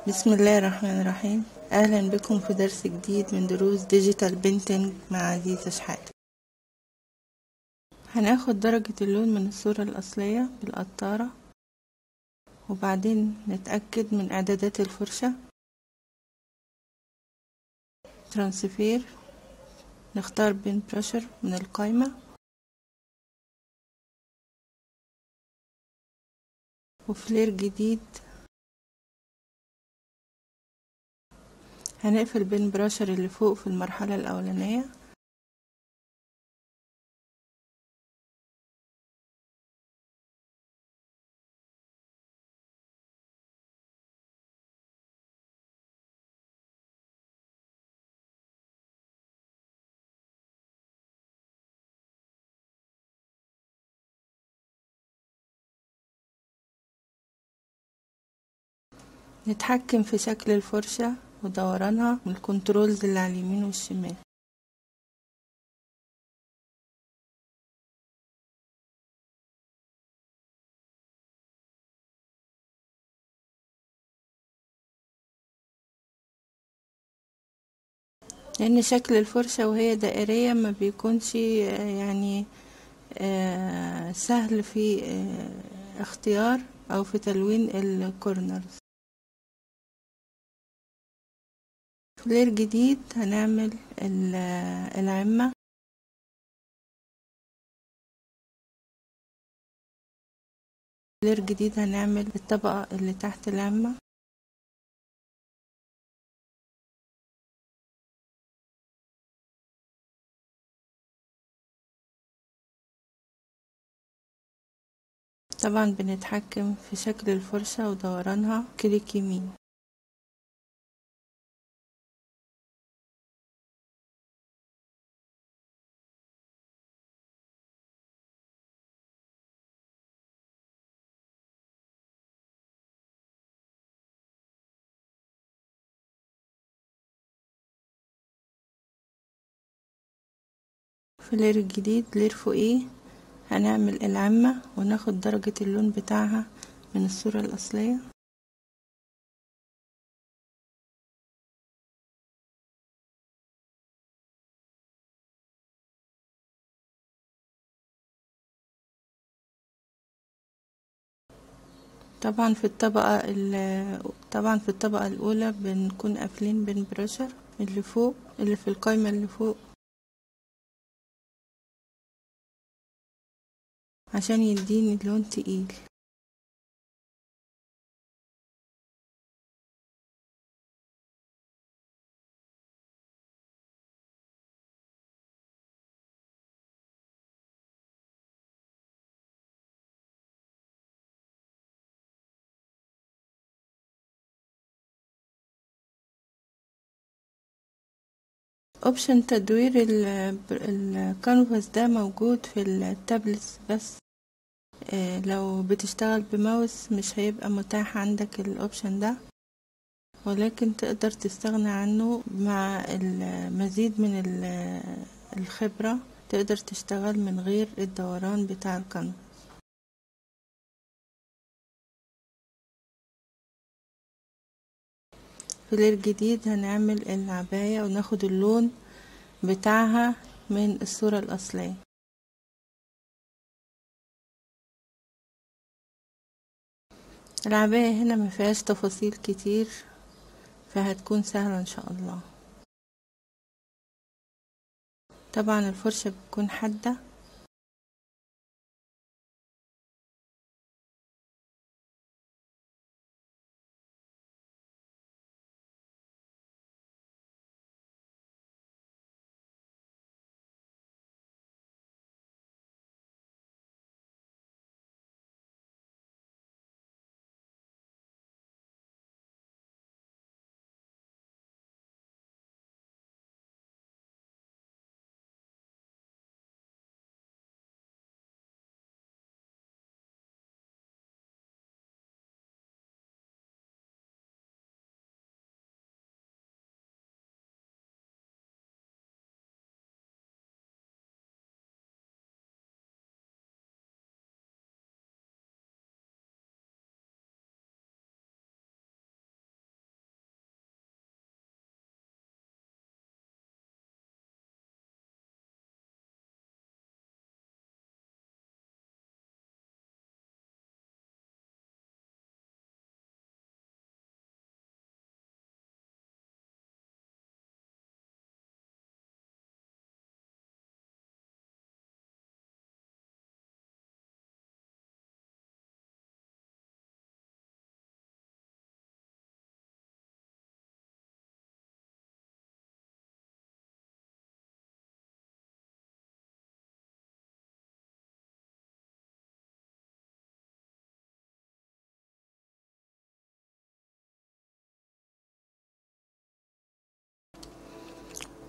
بسم الله الرحمن الرحيم أهلا بكم في درس جديد من دروس ديجيتال بينتينج مع عزيزة شحاتة هناخد درجة اللون من الصورة الأصلية بالقطارة وبعدين نتأكد من إعدادات الفرشة ترانسفير نختار بين براشر من القائمة وفلير جديد هنقفل بين براشر اللي فوق في المرحلة الأولانية نتحكم في شكل الفرشة ودورانها من الكنترولز اللي على اليمين والشمال لأن شكل الفرشة وهي دائرية ما بيكونش يعني سهل في اختيار أو في تلوين الكورنرز فلير جديد هنعمل العمة فلير جديد هنعمل الطبقة اللي تحت العمة طبعا بنتحكم في شكل الفرشة ودورانها كليك يمين في لير الجديد لير فوقيه هنعمل العمة وناخد درجة اللون بتاعها من الصورة الأصلية طبعا في الطبقة طبعا في الطبقة الأولى بنكون قافلين بين بريشر اللي فوق اللي في القايمة اللي فوق عشان يديني لون تقيل اوبشن تدوير الكانفاس ده موجود في التابلتس بس لو بتشتغل بماوس مش هيبقى متاح عندك الاوبشن ده ولكن تقدر تستغنى عنه مع المزيد من الخبرة تقدر تشتغل من غير الدوران بتاع الكانفاس فلير جديد هنعمل العباية وناخد اللون بتاعها من الصورة الأصلية العباية هنا مفيهاش تفاصيل كتير فهتكون سهلة ان شاء الله طبعا الفرشة بتكون حادة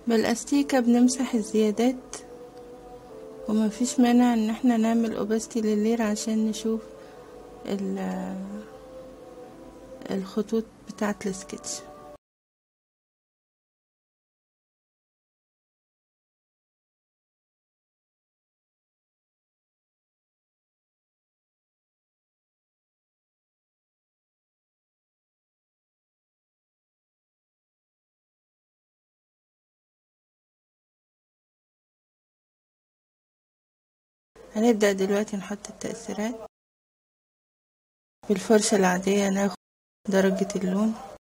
بالاستيكة بنمسح الزيادات ومفيش مانع ان احنا نعمل اوباستي لللير عشان نشوف الخطوط بتاعة السكتش هنبدأ دلوقتي نحط التأثيرات بالفرشة العادية ناخد درجة اللون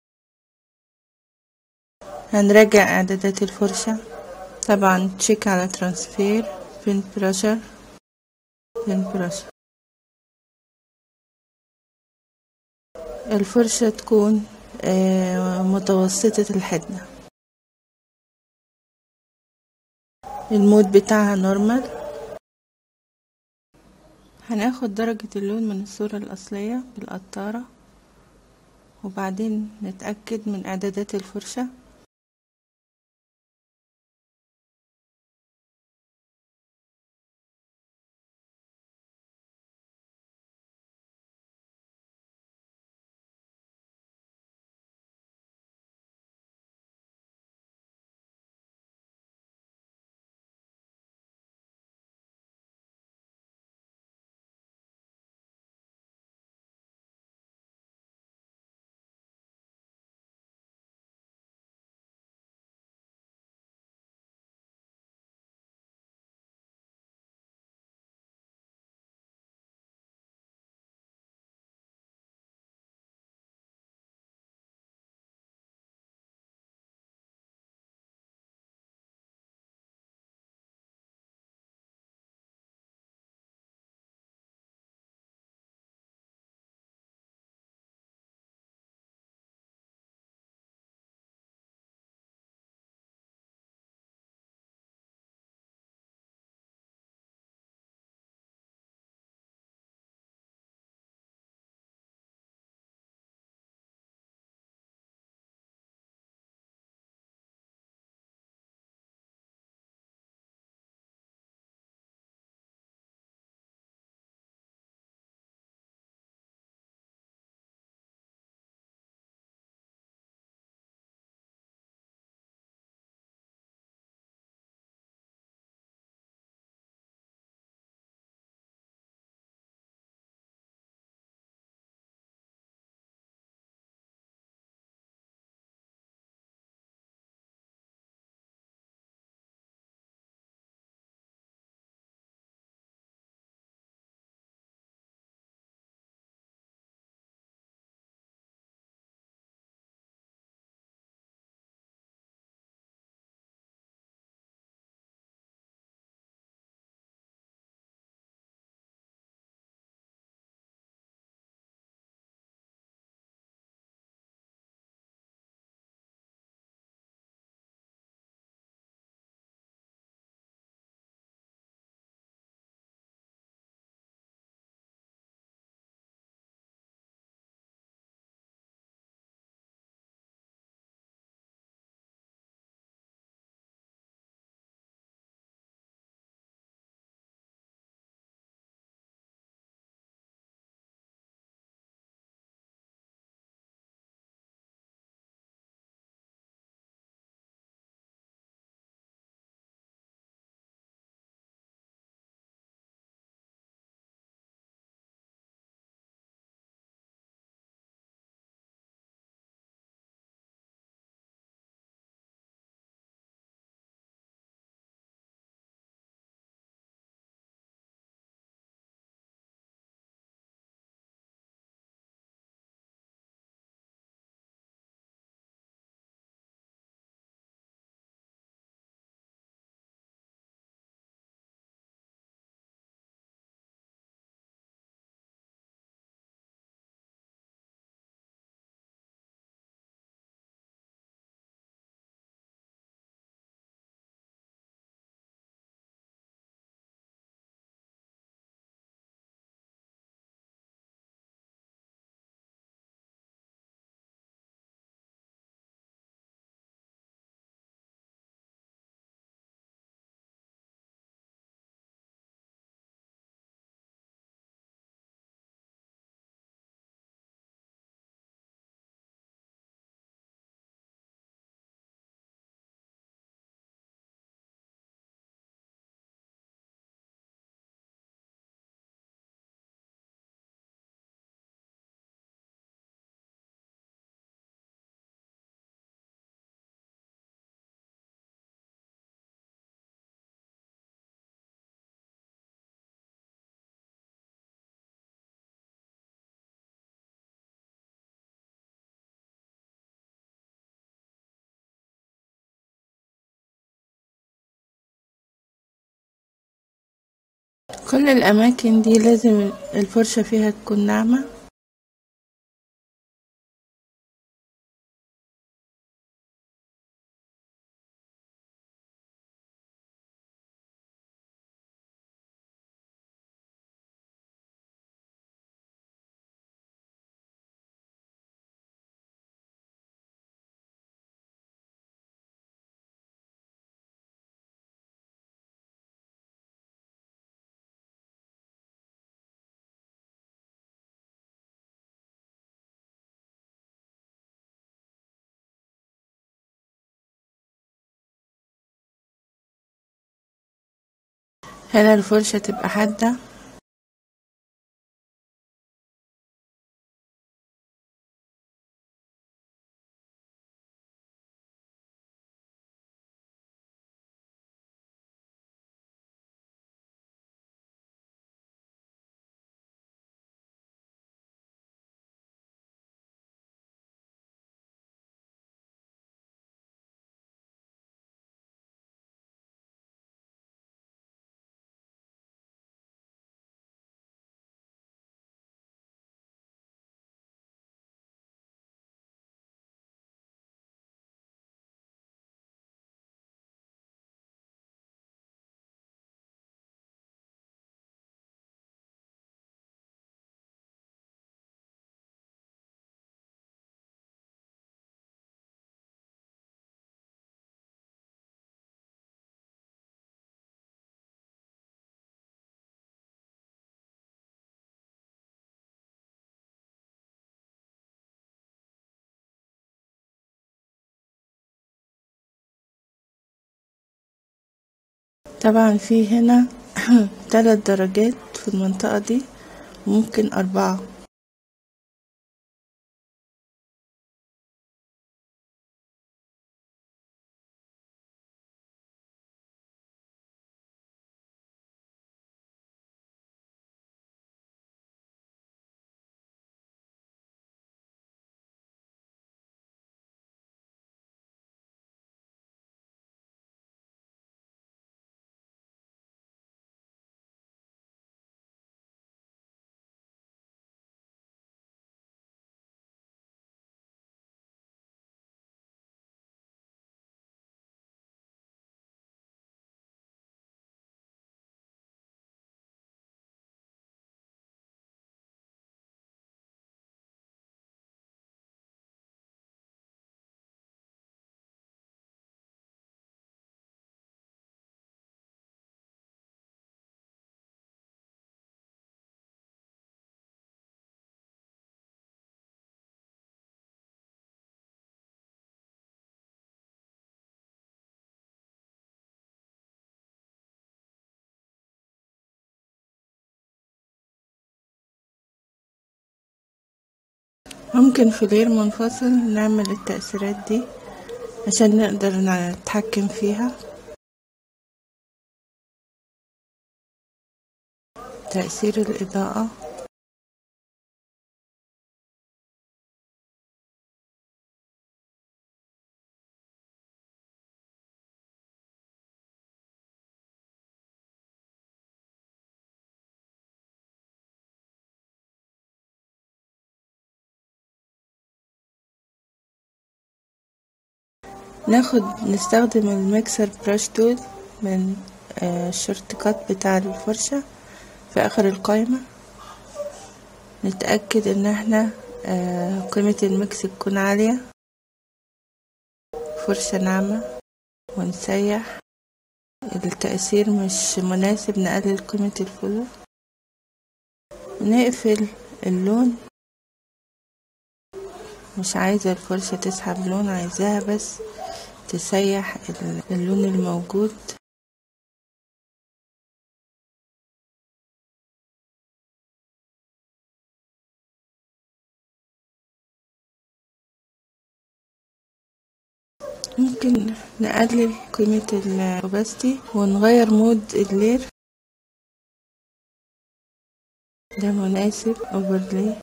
هنراجع اعدادات الفرشة طبعا تشيك على ترانسفير بين براشر بين براشر الفرشة تكون متوسطة الحدة المود بتاعها نورمال هناخد درجة اللون من الصورة الأصلية بالقطارة وبعدين نتأكد من إعدادات الفرشة كل الأماكن دي لازم الفرشة فيها تكون ناعمة هنا الفرشة تبقى حادة طبعا في هنا ثلاث درجات في المنطقة دي ممكن أربعة ممكن في غير منفصل نعمل التأثيرات دي عشان نقدر نتحكم فيها تأثير الإضاءة ناخد نستخدم الميكسر براش تول من الشورت كات بتاع الفرشة في آخر القائمة نتأكد ان احنا قيمة الميكس تكون عالية فرشة ناعمة ونسيح التأثير مش مناسب نقلل قيمة الفلو نقفل اللون مش عايزة الفرشة تسحب لون عايزاها بس تسيح اللون الموجود ممكن نقلل قيمة الأوباستي ونغير مود اللير ده مناسب اوفرلي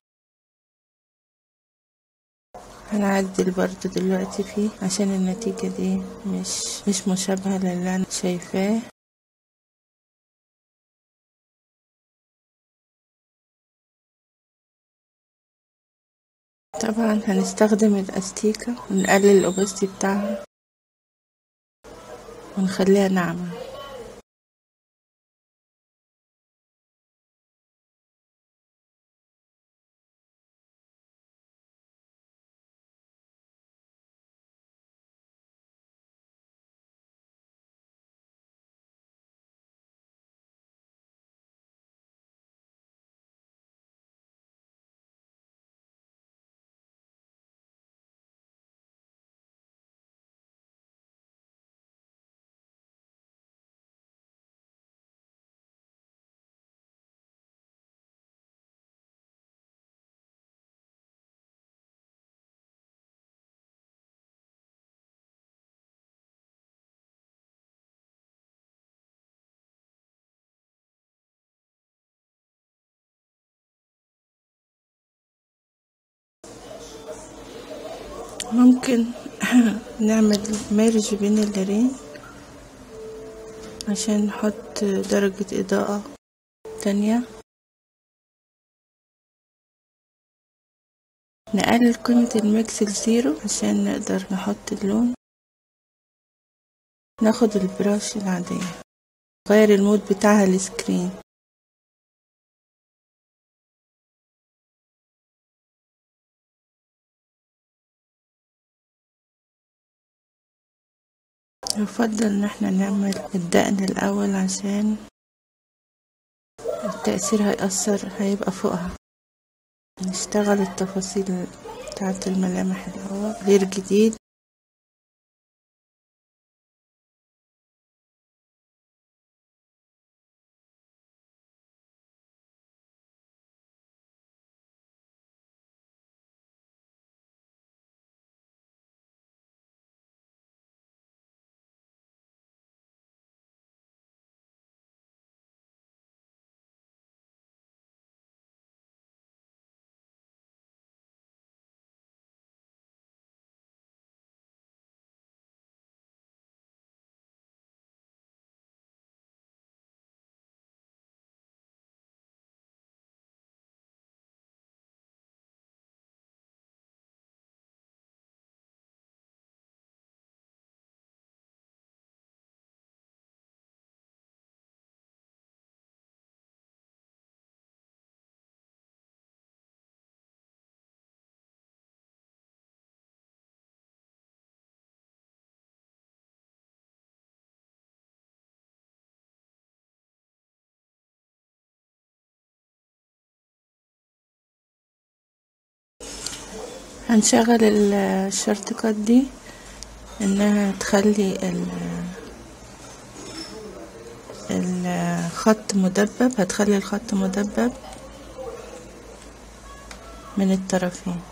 هنعدل برضو دلوقتي فيه عشان النتيجة دي مش مش مشابهة للي انا شايفاه طبعا هنستخدم الاستيكة ونقلل الاوبستي بتاعها ونخليها ناعمة ممكن نعمل ميرج بين الليرين عشان نحط درجة إضاءة تانية نقلل قيمة الميكس لزيرو عشان نقدر نحط اللون ناخد البراش العادية غير المود بتاعها السكرين يفضل ان احنا نعمل الدقن الاول عشان التأثير هيأثر هيبقى فوقها نشتغل التفاصيل بتاعت الملامح الاول غير جديد هنشغل الشورت كات دي انها تخلي الخط مدبب هتخلي الخط مدبب من الطرفين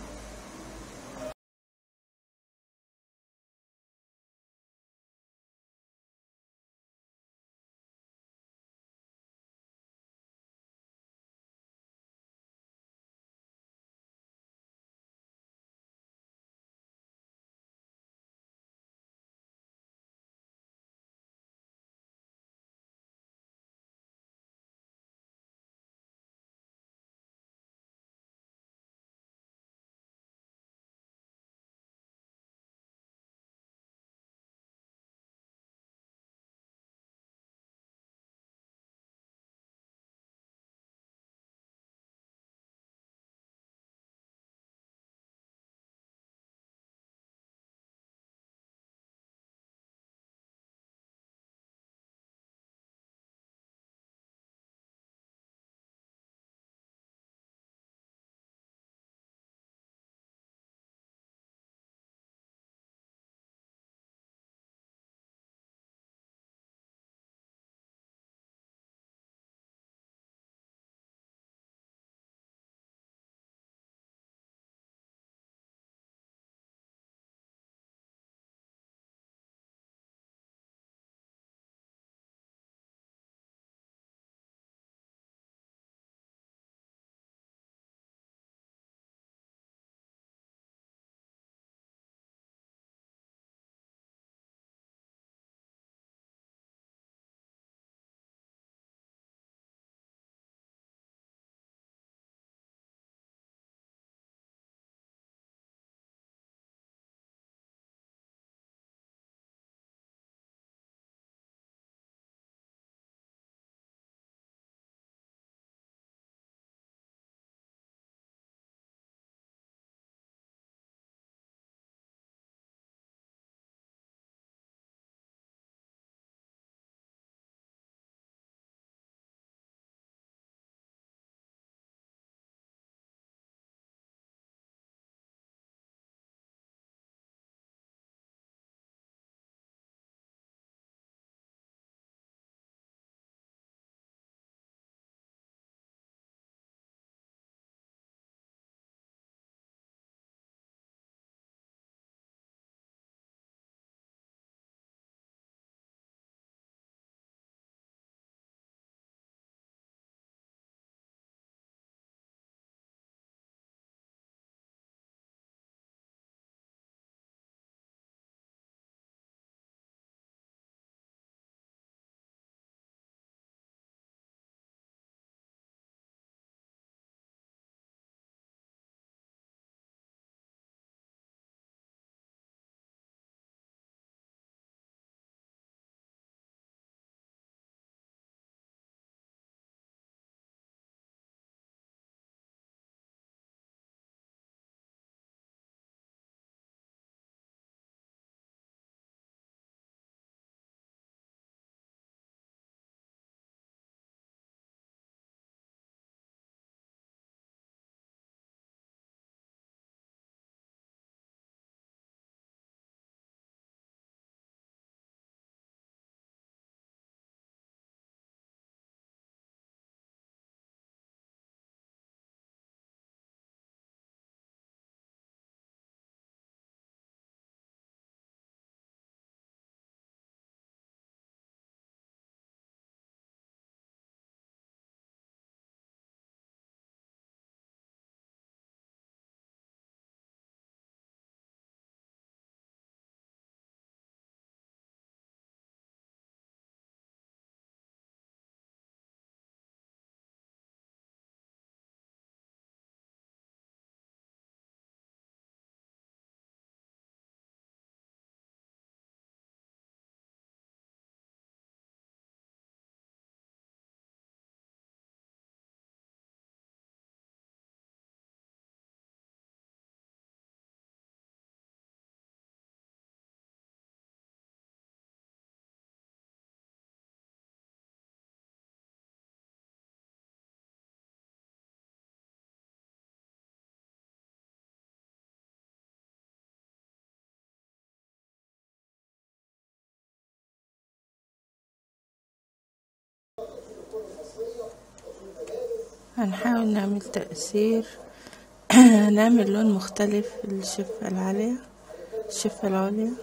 هنحاول نعمل تأثير نعمل لون مختلف للشفة العالية الشفة العليا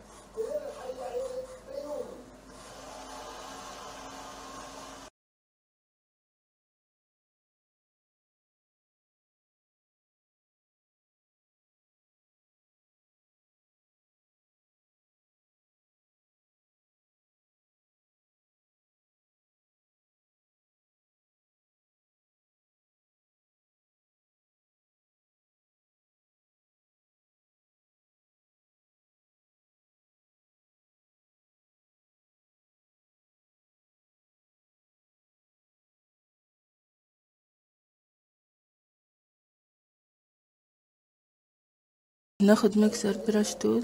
ناخد مكسر براش تول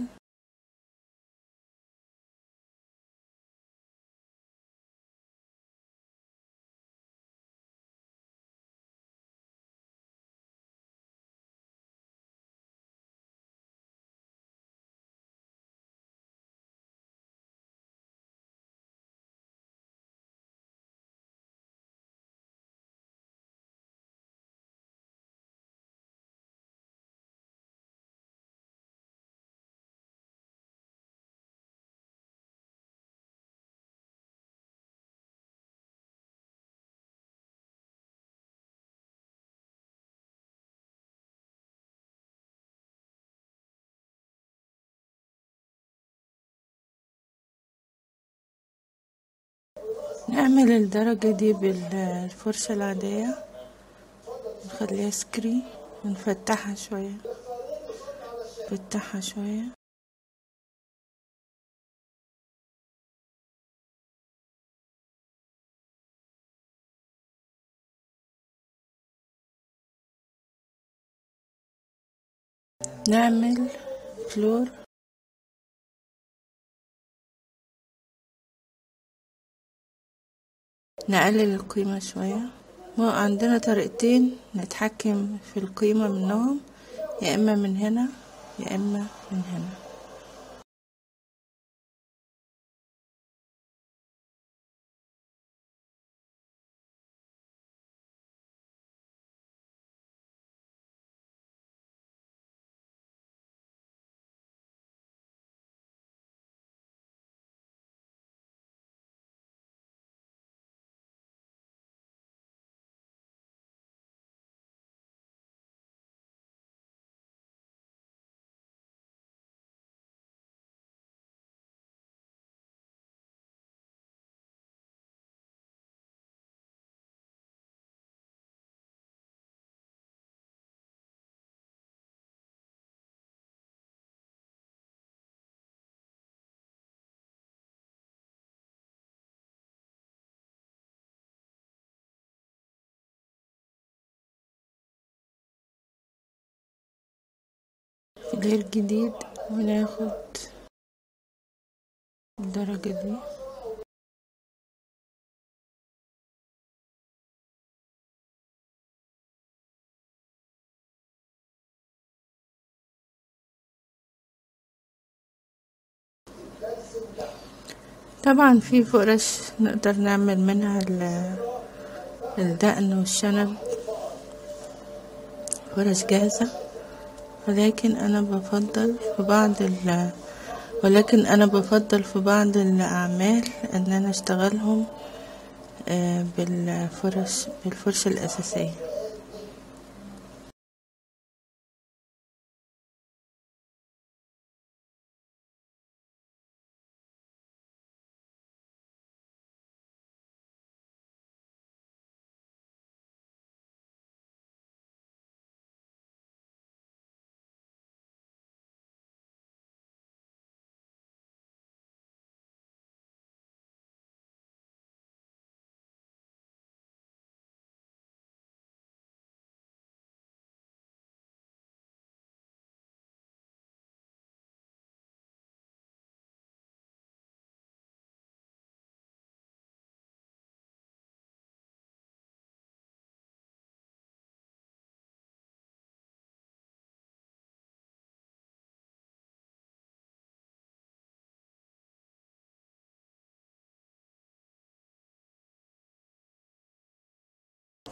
نعمل الدرجة دي بالفرشة العادية نخليها سكري ونفتحها شوية نفتحها شوية نعمل فلور نقلل القيمة شوية ما عندنا طريقتين نتحكم في القيمة منهم يا إما من هنا يا إما من هنا فلير جديد وناخد الدرجة دي طبعا في فرش نقدر نعمل منها الدقن والشنب فرش جاهزة ولكن أنا بفضل في بعض ال ولكن أنا بفضل في بعض الأعمال إن أنا أشتغلهم بالفرش بالفرشة الأساسية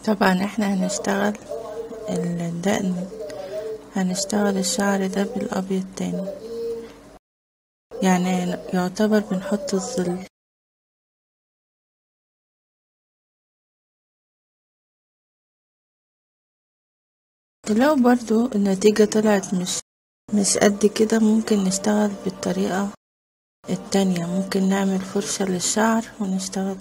طبعا احنا هنشتغل الدقن هنشتغل الشعر ده بالابيض تاني يعني يعتبر بنحط الظل لو برضو النتيجة طلعت مش مش قد كده ممكن نشتغل بالطريقة التانية ممكن نعمل فرشة للشعر ونشتغل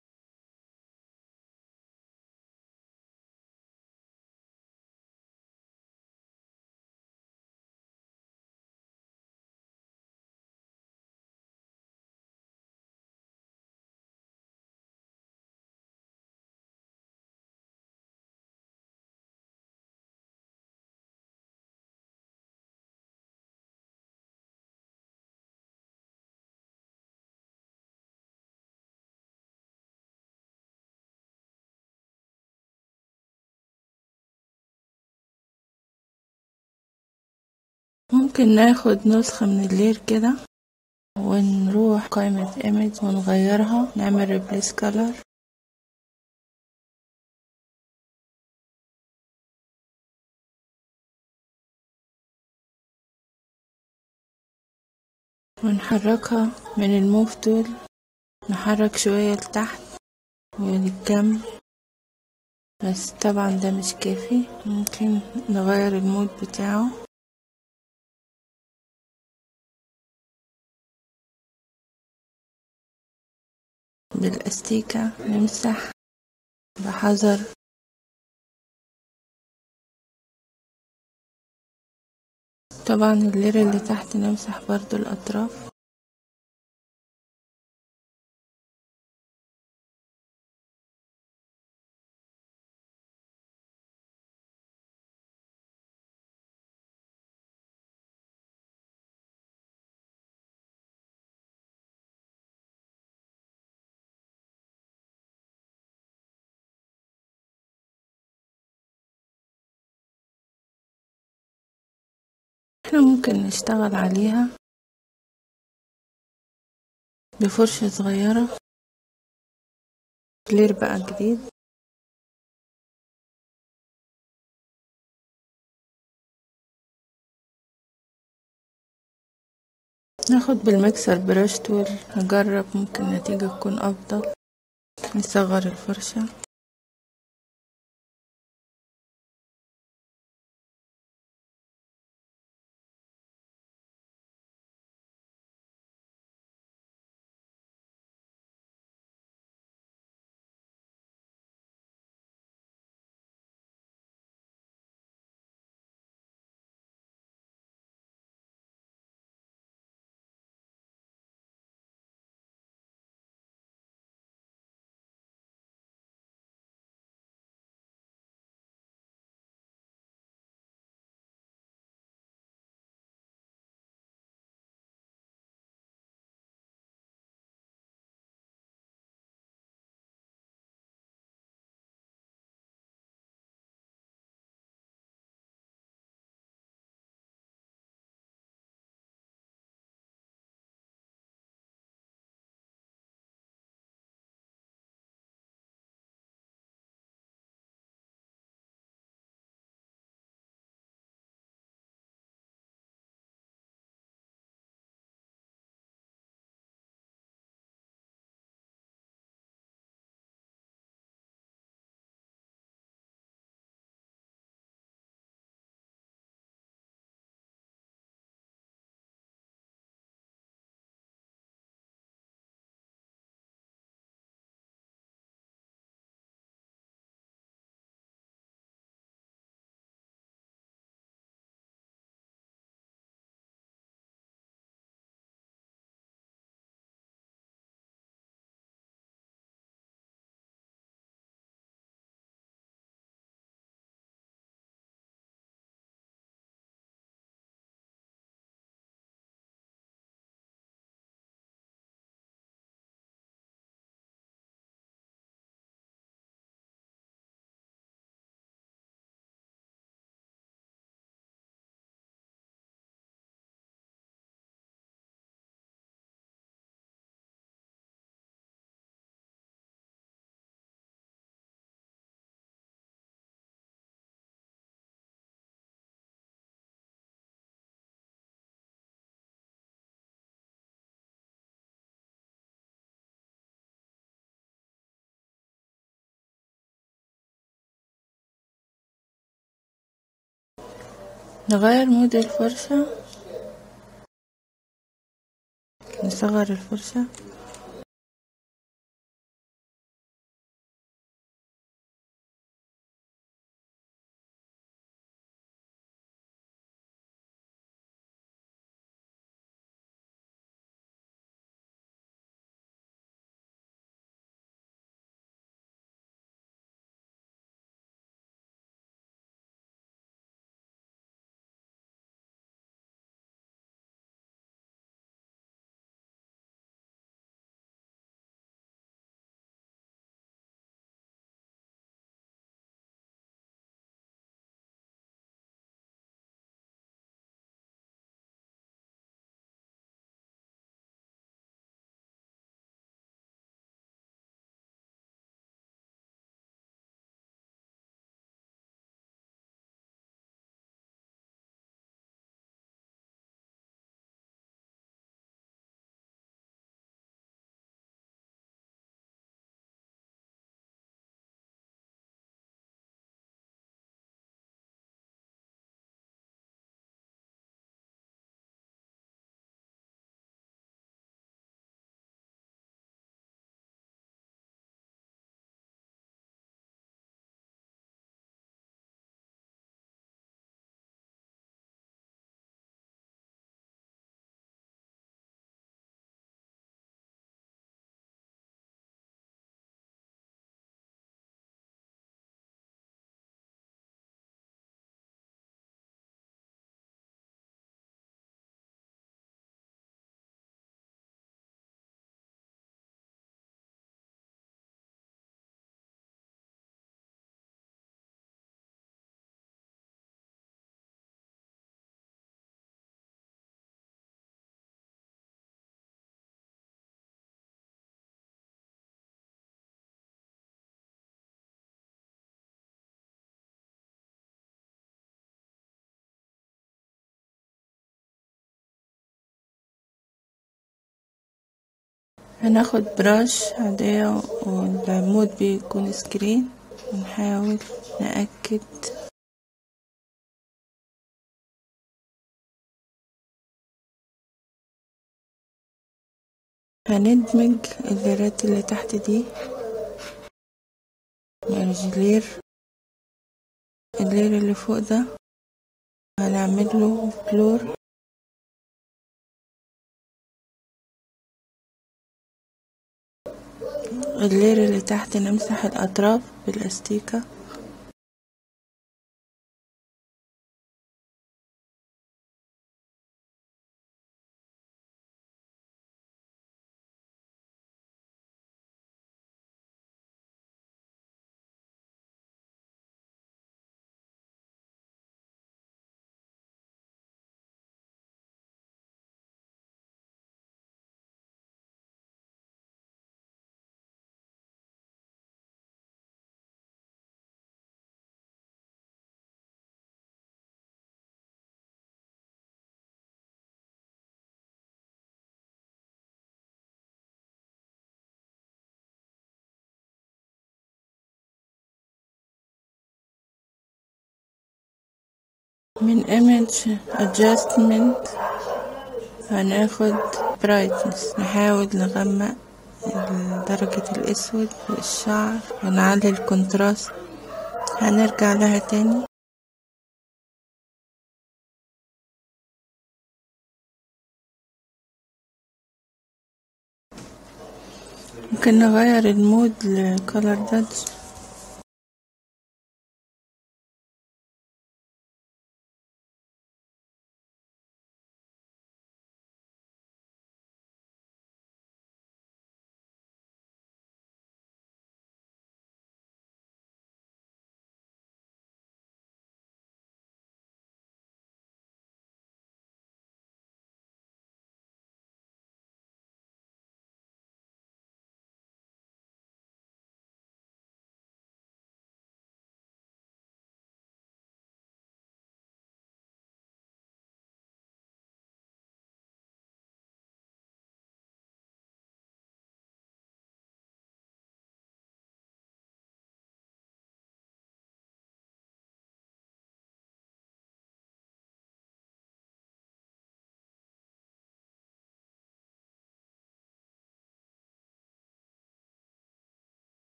ممكن ناخد نسخة من اللير كده ونروح قائمة ايمج ونغيرها نعمل ريبليس كولر ونحركها من الموف تول نحرك شوية لتحت وللجنب بس طبعا ده مش كافي ممكن نغير المود بتاعه بالاستيكة نمسح بحذر طبعا اللير اللي تحت نمسح برضو الأطراف احنا ممكن نشتغل عليها بفرشة صغيرة كلير بقى جديد ناخد بالمكسر براش تول نجرب ممكن النتيجة تكون أفضل نصغر الفرشة نغير مود الفرشة نصغر الفرشة هناخد براش عادية والعمود بيكون سكرين ونحاول نأكد هندمج الليرات اللي تحت دي الجلير اللير اللي فوق ده هنعمل له بلور اللير اللي تحت نمسح الأطراف بالأستيكة من image adjustment هناخد brightness نحاول نغمق درجة الأسود في الشعر ونعلي الكونتراست هنرجع لها تاني ممكن نغير المود لكولر دادج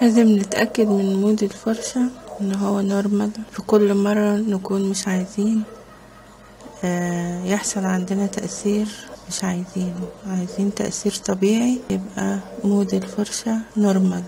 لازم نتأكد من مود الفرشة ان هو نورمال في كل مرة نكون مش عايزين آه، يحصل عندنا تأثير مش عايزينه عايزين تأثير طبيعي يبقى مود الفرشة نورمال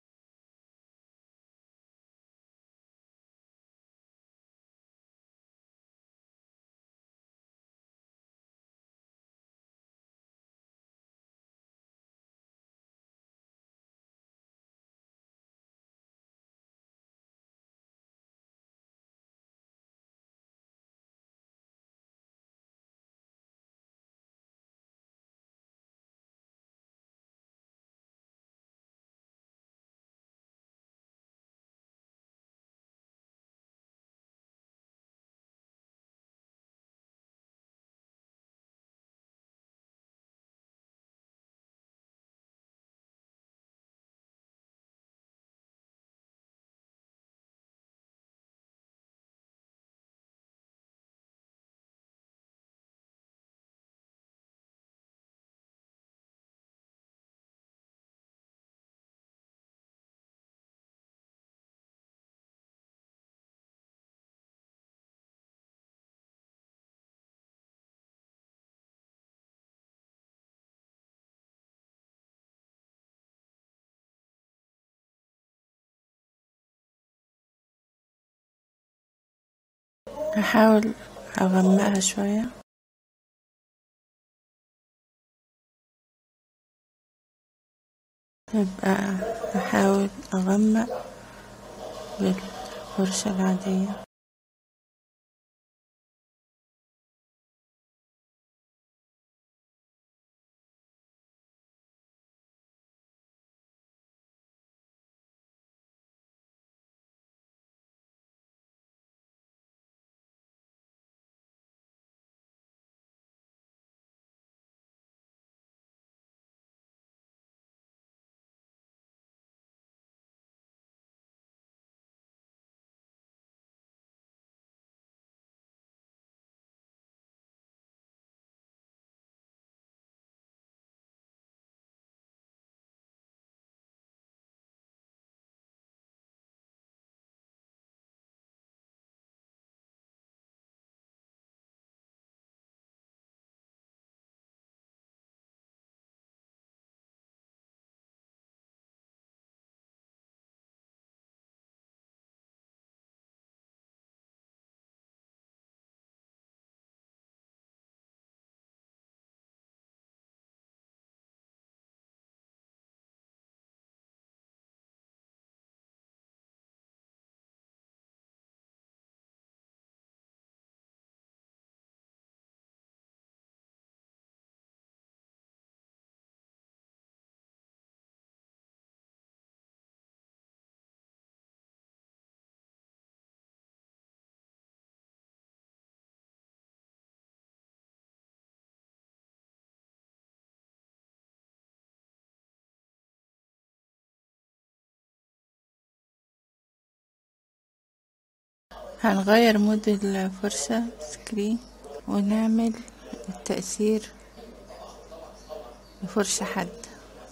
هحاول أغمقها شوية يبقى أحاول أغمق بالفرشة العادية هنغير مود الفرشة سكرين ونعمل التأثير بفرشة حادة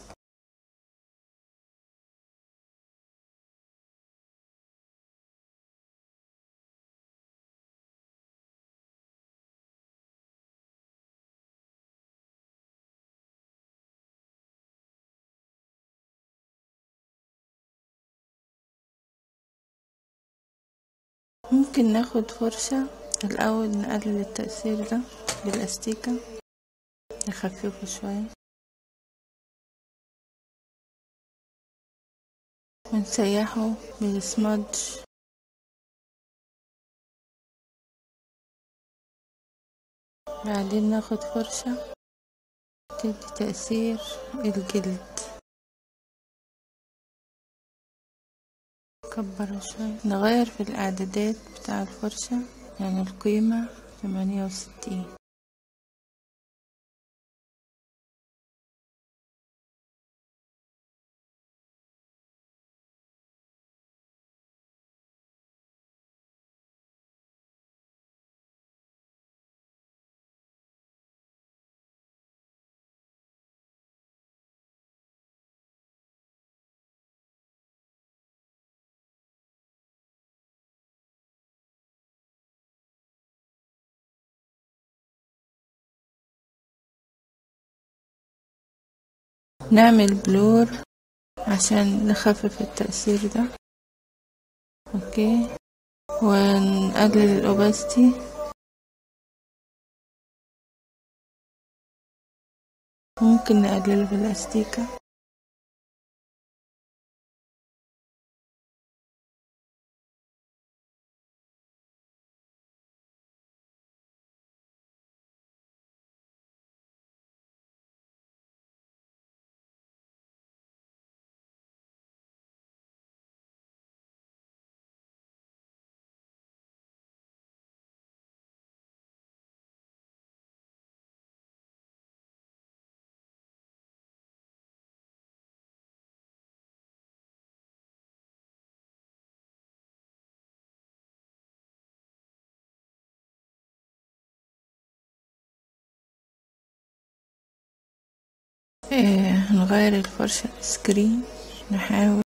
ممكن ناخد فرشة الأول نقلل التأثير ده بالأستيكة نخففه شوية ونسيحه بالسمادج بعدين ناخد فرشة تدي تأثير الجلد نكبر شوية نغير في الإعدادات بتاع الفرشة يعني القيمة ثمانية وستين نعمل بلور عشان نخفف التأثير ده اوكي ونقلل الاوباستي ممكن نقلله بالاستيكة إيه هنغير الفرشة سكرين نحاول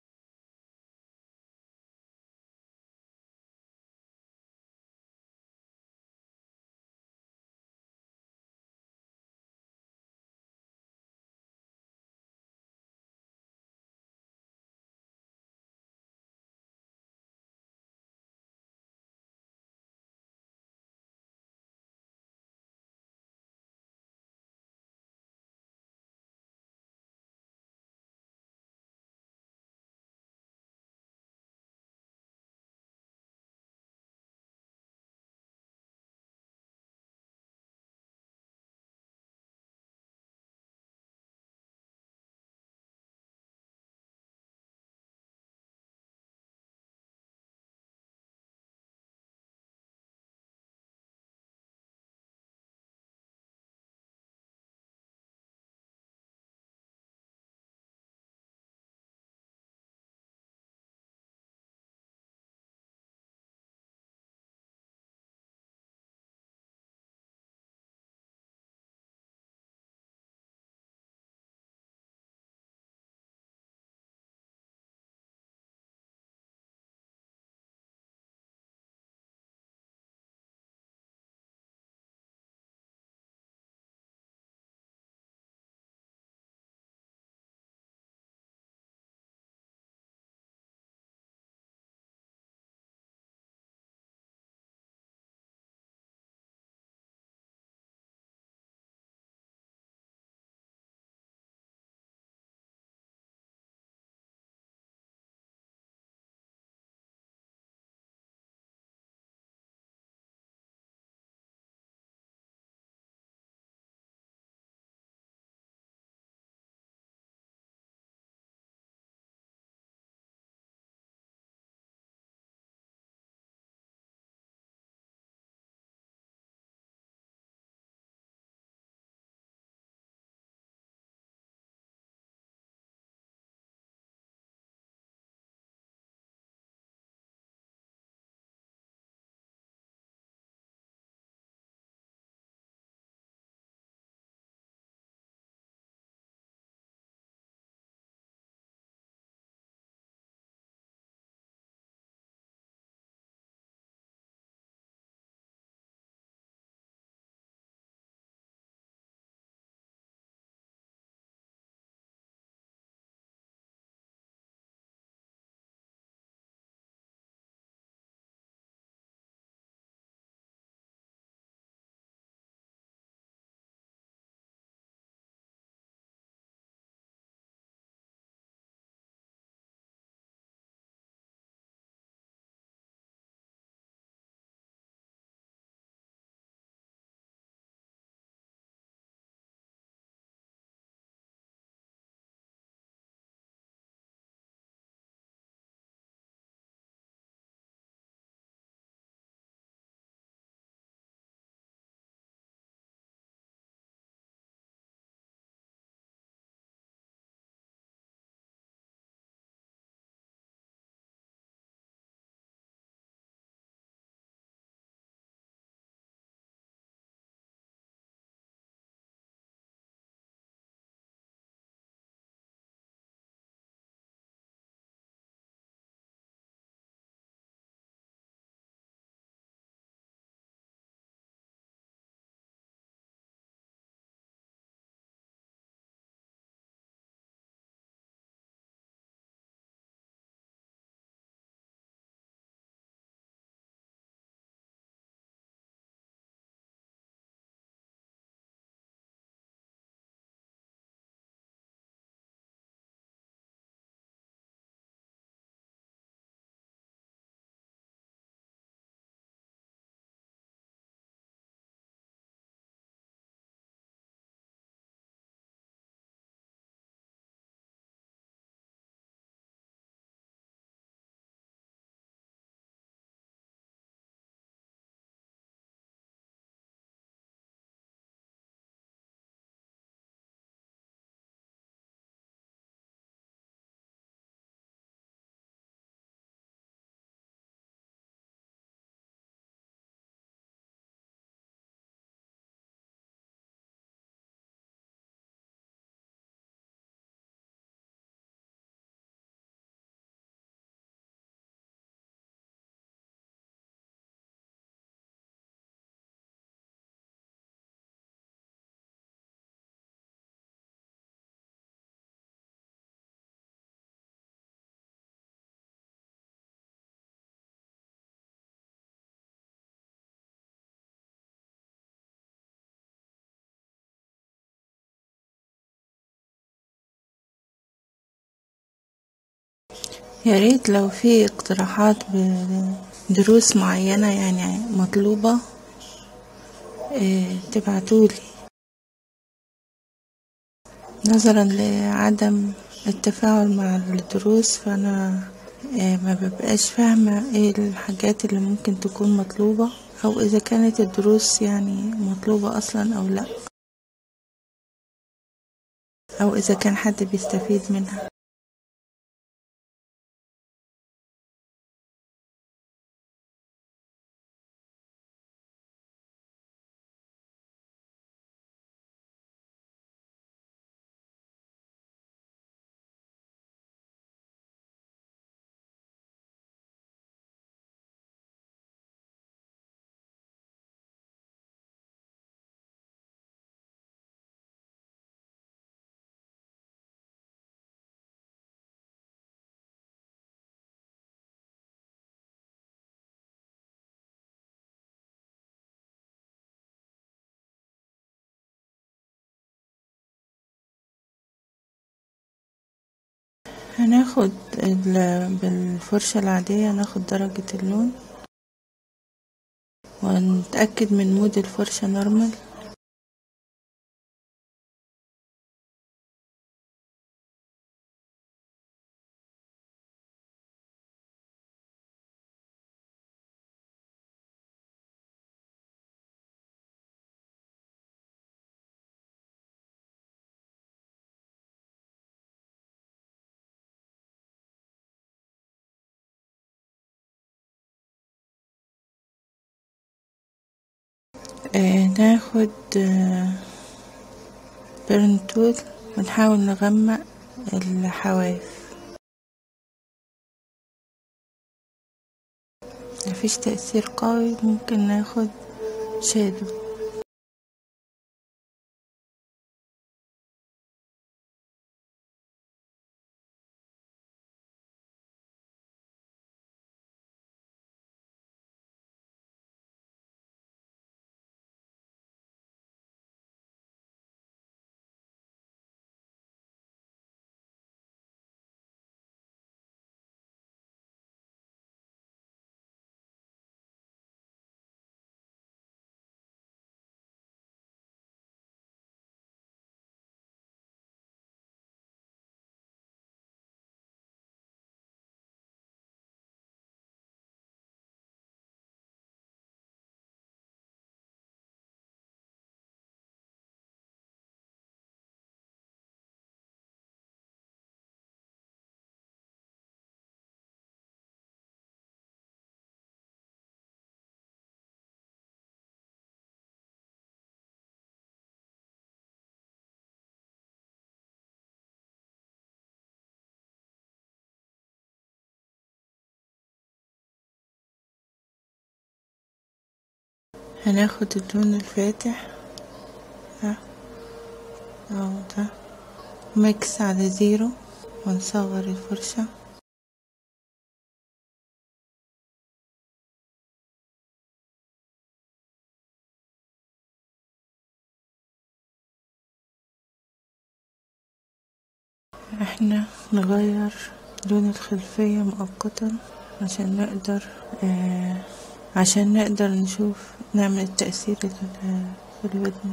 يا ريت لو في اقتراحات بدروس معينة يعني مطلوبة إيه، تبعتولي نظرا لعدم التفاعل مع الدروس فأنا إيه، ما ببقاش فاهمة ايه الحاجات اللي ممكن تكون مطلوبة أو إذا كانت الدروس يعني مطلوبة أصلا أو لأ أو إذا كان حد بيستفيد منها هناخد ال- بالفرشة العادية ناخد درجة اللون ونتأكد من مود الفرشة نورمال آه ناخد آه بيرن تول ونحاول نغمق الحواف مفيش تأثير قوي ممكن ناخد شادو هناخد اللون الفاتح ده أو ده ميكس على زيرو ونصغر الفرشة احنا نغير لون الخلفية مؤقتا عشان نقدر آه عشان نقدر نشوف نعمل التأثير ال- في الودن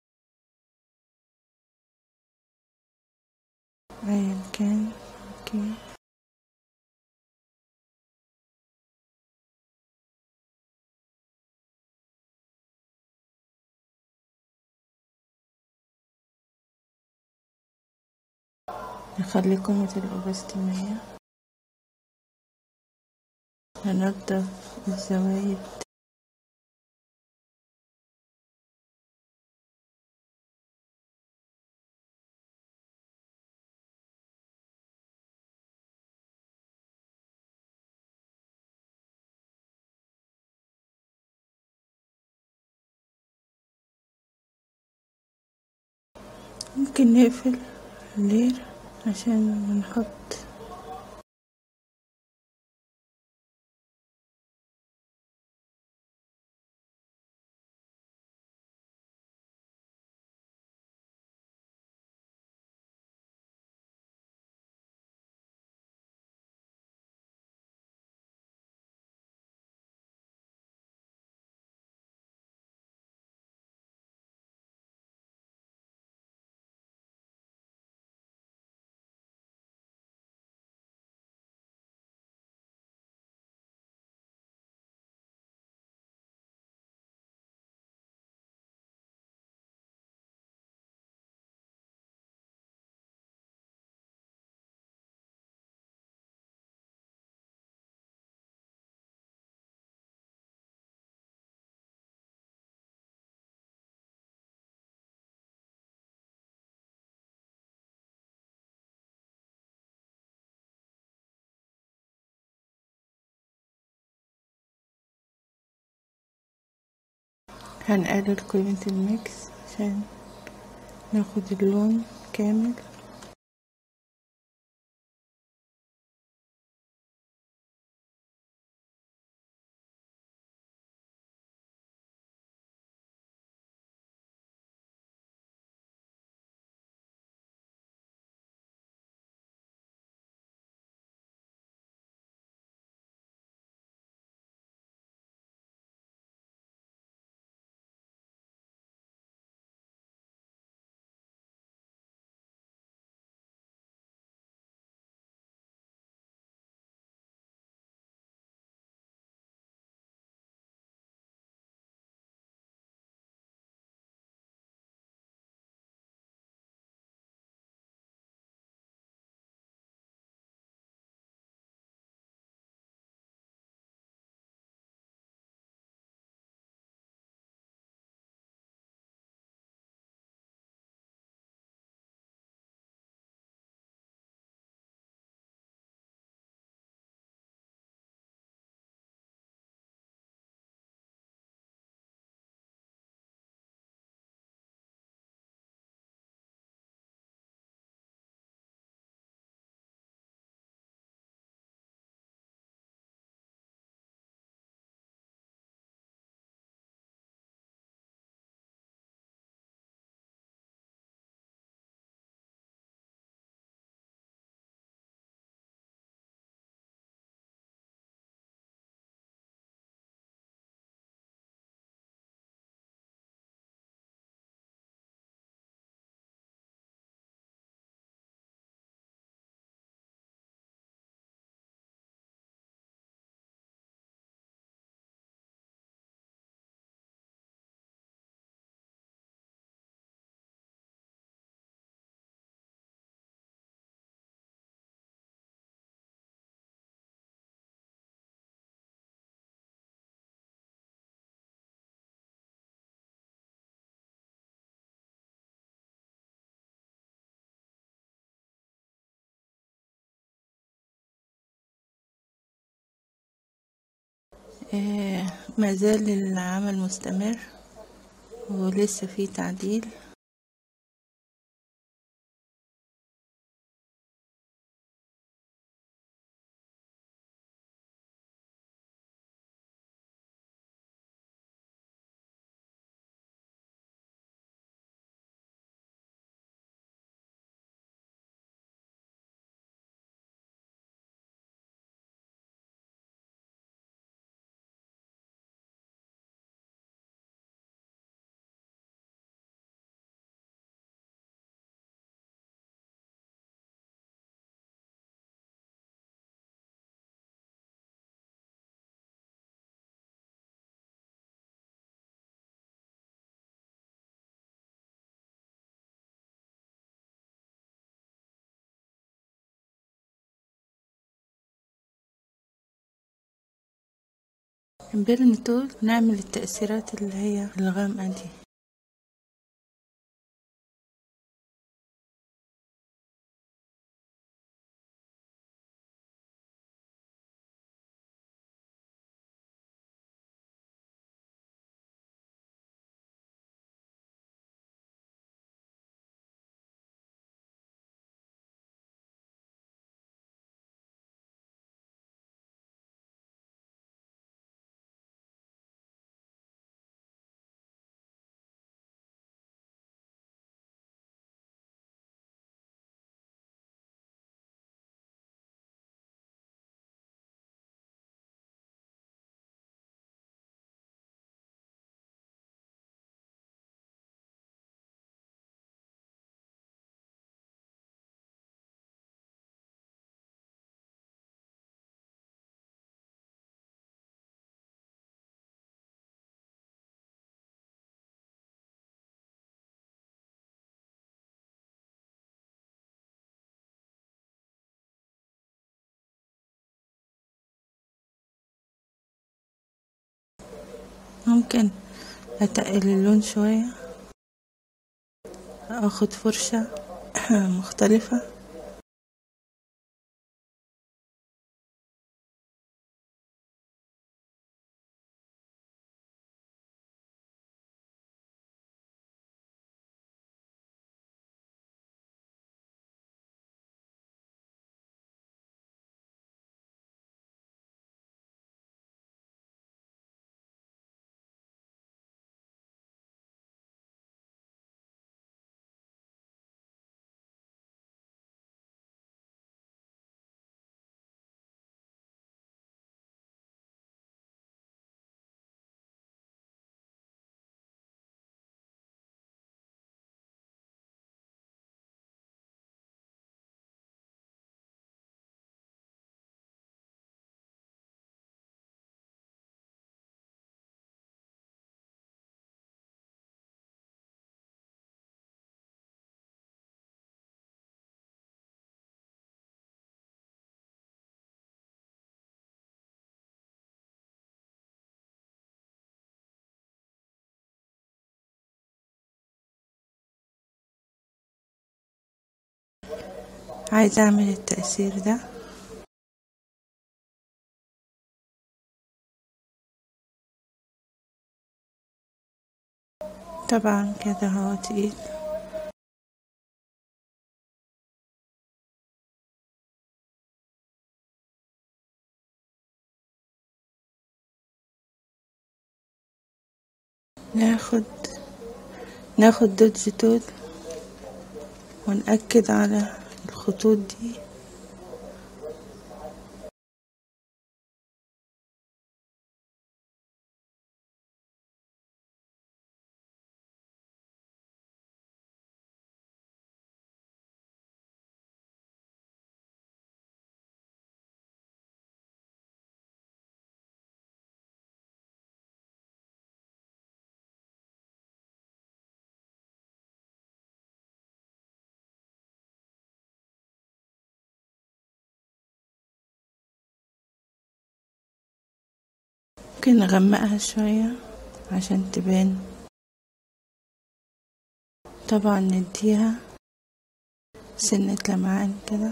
أيا كان اوكي نخلي قيمة الأوبستي مية هننضف الزوايد ممكن نقفل الليل عشان نحط هنقلل قيمة الميكس عشان ناخد اللون كامل آه ما زال العمل مستمر ولسه في تعديل بيرن تول نعمل التأثيرات اللي هي الغامقة دي ممكن أتقل اللون شوية أخد فرشة مختلفة عايزة اعمل التأثير ده طبعا كده هو تقيل ناخد ناخد دوت زيتون ونأكد على الخطوط دي ممكن نغمقها شوية عشان تبان طبعا نديها سنة لمعان كده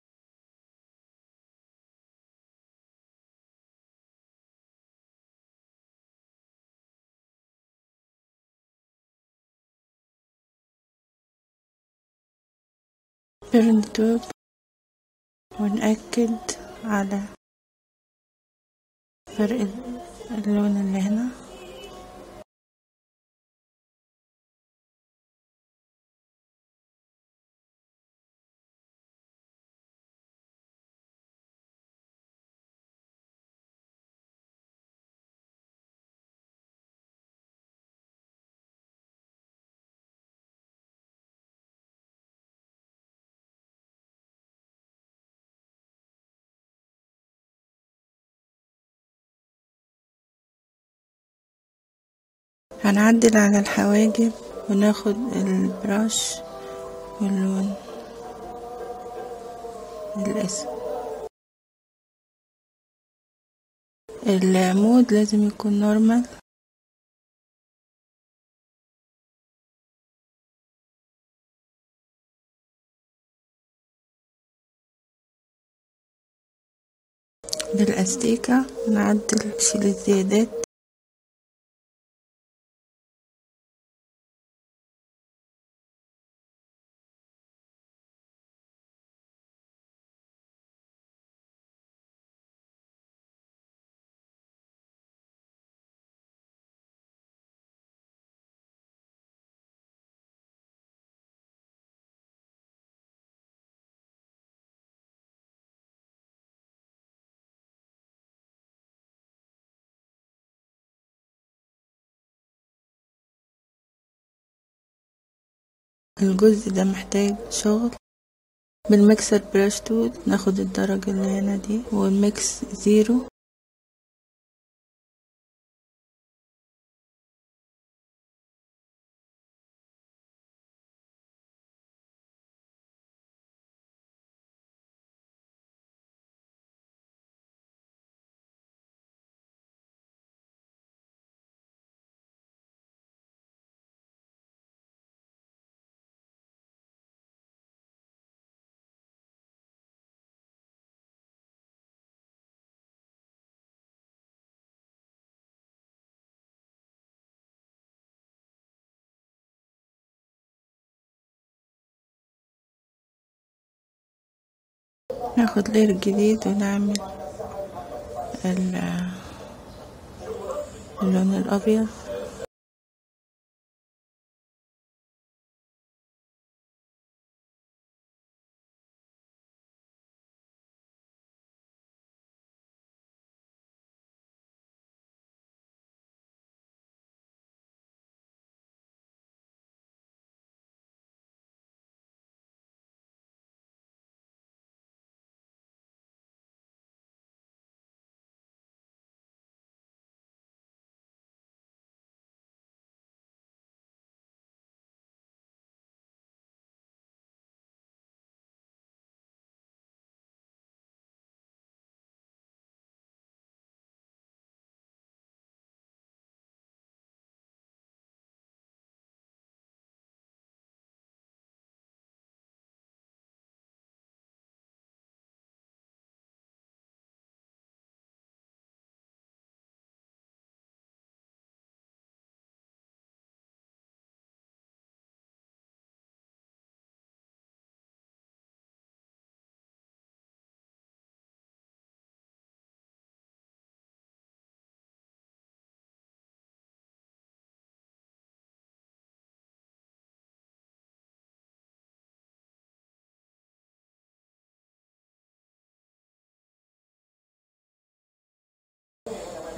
بيرن توب ونأكد على فرق اللون اللي هنا هنعدل على الحواجب وناخد البراش واللون الاسود العمود لازم يكون نورمال بالاستيكة نعدل نشيل الزيادات الجزء ده محتاج شغل بالميكسر براش تول ناخد الدرجة اللي هنا دي والميكس زيرو ناخد لير جديد ونعمل اللون الأبيض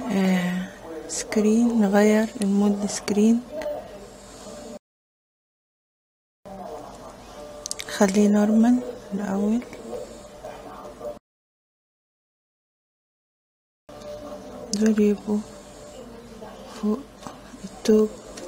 آه سكرين نغير المود سكرين خليه نورمال الأول دول يبقوا فوق التوب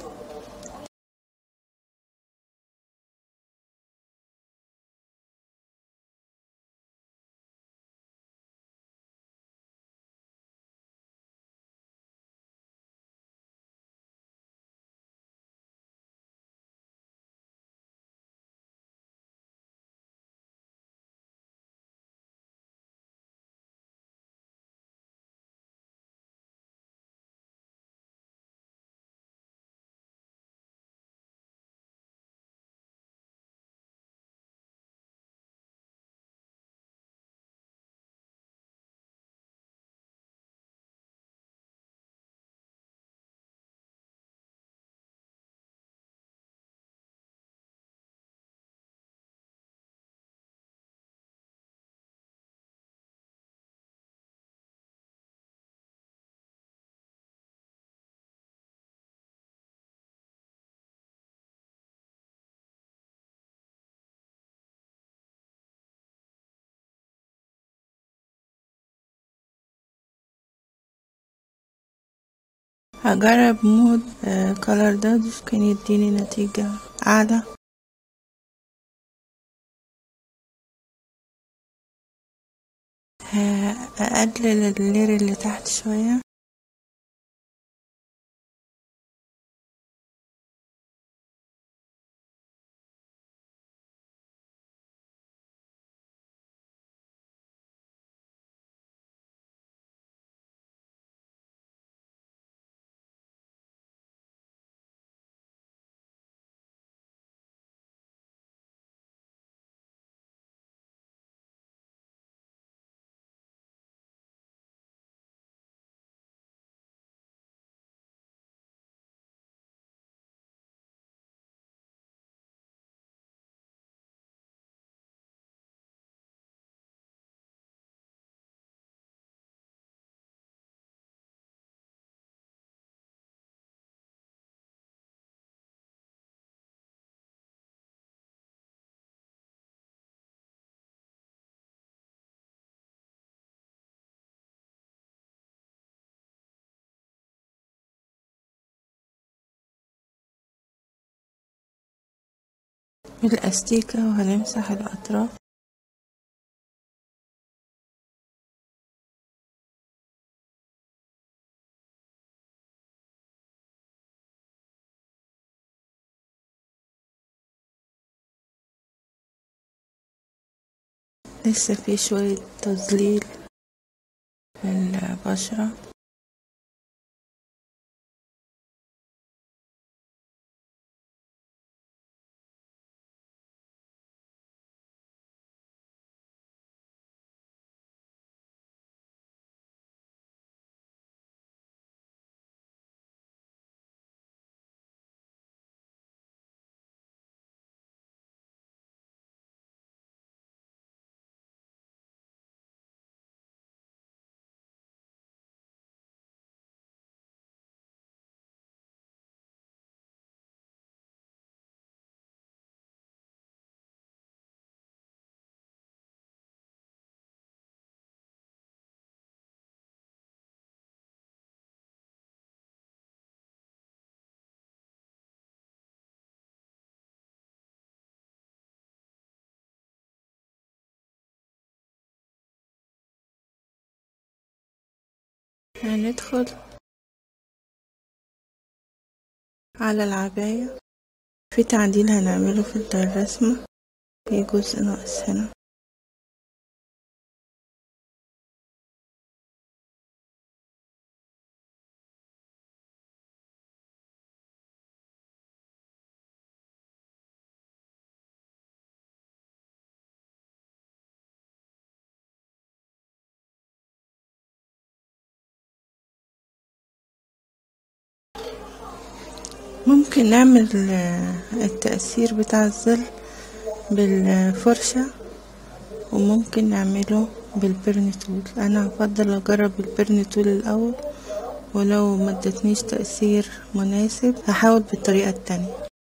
هجرب مود كولر دودج ممكن يديني نتيجة أعلى هقلل اللير اللي تحت شوية بالأستيكة وهنمسح الأطراف لسه في شوية تظليل في البشرة هندخل على العباية في تعديل هنعمله في الرسمة في جزء ناقص هنا ممكن نعمل التأثير بتاع الظل بالفرشة وممكن نعمله بالبرن تول انا هفضل اجرب البرن تول الاول ولو ما ادتنيش تأثير مناسب هحاول بالطريقة التانية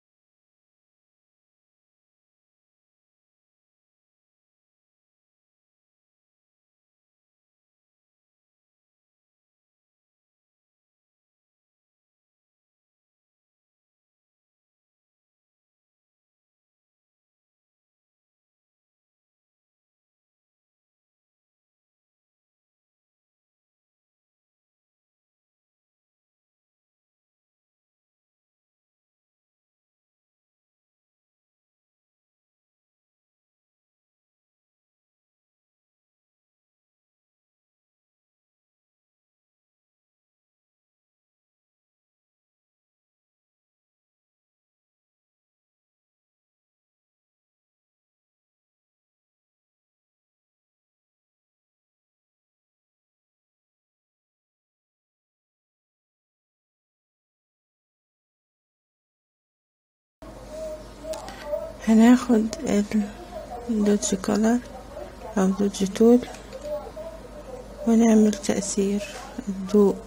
هناخد الدوج كولر او دوج تول ونعمل تأثير الضوء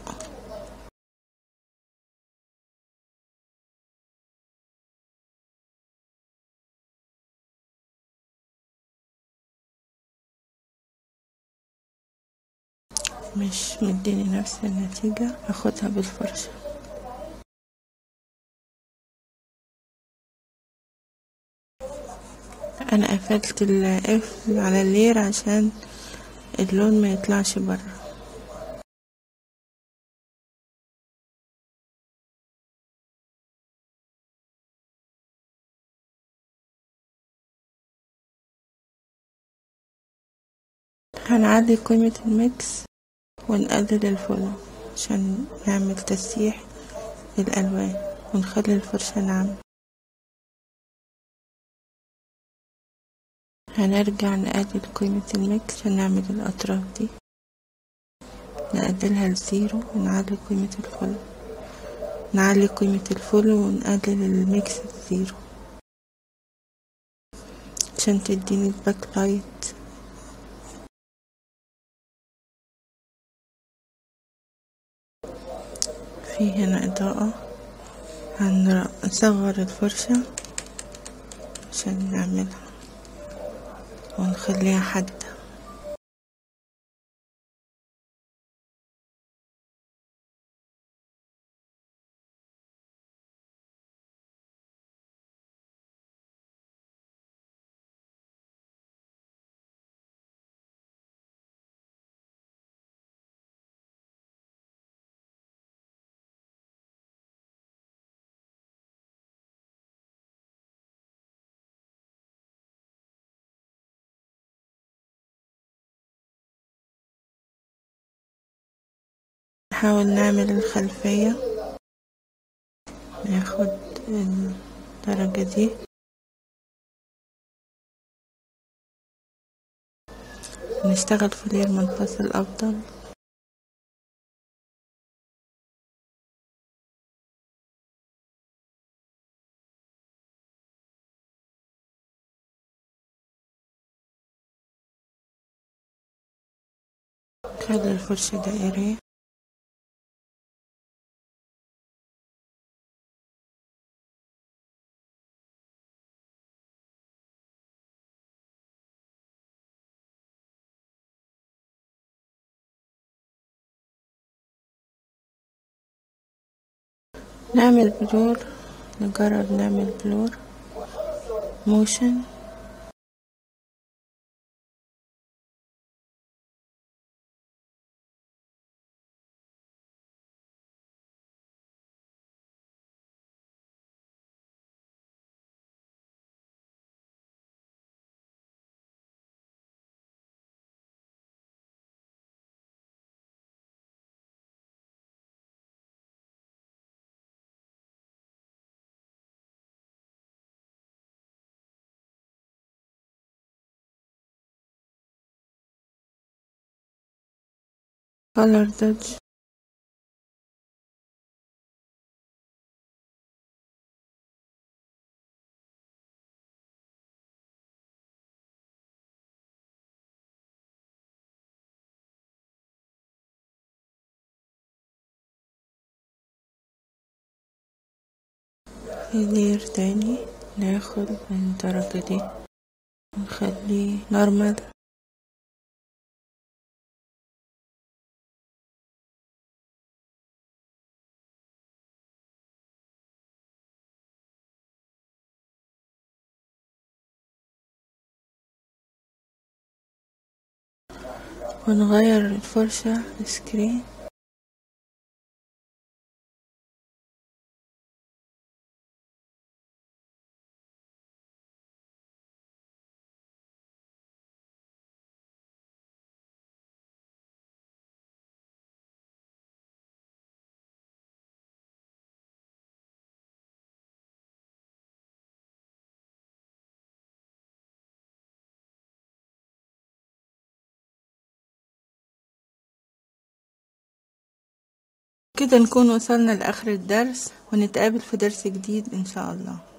مش مديني نفس النتيجة هاخدها بالفرشة انا قفلت القفل على اللير عشان اللون ما يطلعش بره هنعلي قيمة الميكس ونقلل الفولو عشان نعمل تسييح للألوان ونخلي الفرشة ناعمة هنرجع نقلل قيمة الميكس عشان نعمل الأطراف دي نقللها لزيرو ونعلي قيمة الفولو نعلي قيمة الفولو ونقلل الميكس لزيرو عشان تديني الباك لايت في هنا إضاءة هنصغر الفرشة عشان نعملها ونخليها حادة نحاول نعمل الخلفية ناخد الدرجة دي نشتغل في لير منفصل أفضل خلي الفرشة دائرية نعمل بلور نجرب نعمل بلور موشن color dodge في لير تاني ناخد الدرجة دي نخليه نورمال ونغير الفرشة سكرين كده نكون وصلنا لآخر الدرس ونتقابل في درس جديد إن شاء الله